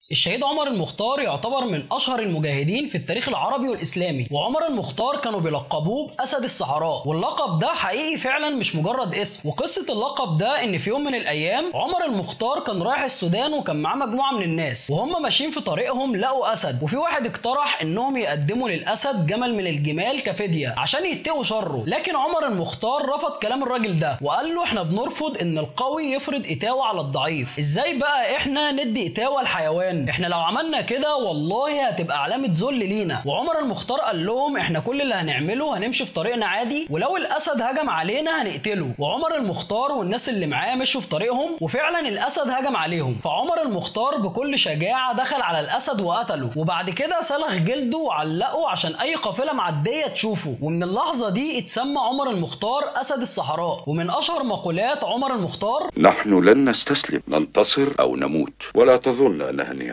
الشهيد عمر المختار يعتبر من اشهر المجاهدين في التاريخ العربي والاسلامي وعمر المختار كانوا بيلقبوه باسد الصحراء واللقب ده حقيقي فعلا مش مجرد اسم وقصه اللقب ده ان في يوم من الايام عمر المختار كان رايح السودان وكان معاه مجموعه من الناس وهم ماشيين في طريقهم لقوا اسد وفي واحد اقترح انهم يقدموا للاسد جمل من الجمال كفديه عشان يتقوا شره لكن عمر المختار رفض كلام الراجل ده وقال له احنا بنرفض ان القوي يفرض اتاوه على الضعيف ازاي بقى احنا ندي اتاوه لحيوان احنا لو عملنا كده والله هتبقى علامه ذل لينا وعمر المختار قال لهم احنا كل اللي هنعمله هنمشي في طريقنا عادي ولو الاسد هجم علينا هنقتله وعمر المختار والناس اللي معاه مشوا في طريقهم وفعلا الاسد هجم عليهم فعمر المختار بكل شجاعه دخل على الاسد وقتله وبعد كده سلخ جلده وعلقه عشان اي قافله معديه تشوفه ومن اللحظه دي اتسمى عمر المختار اسد الصحراء ومن اشهر مقولات عمر المختار نحن لن نستسلم ننتصر او نموت ولا تظن انها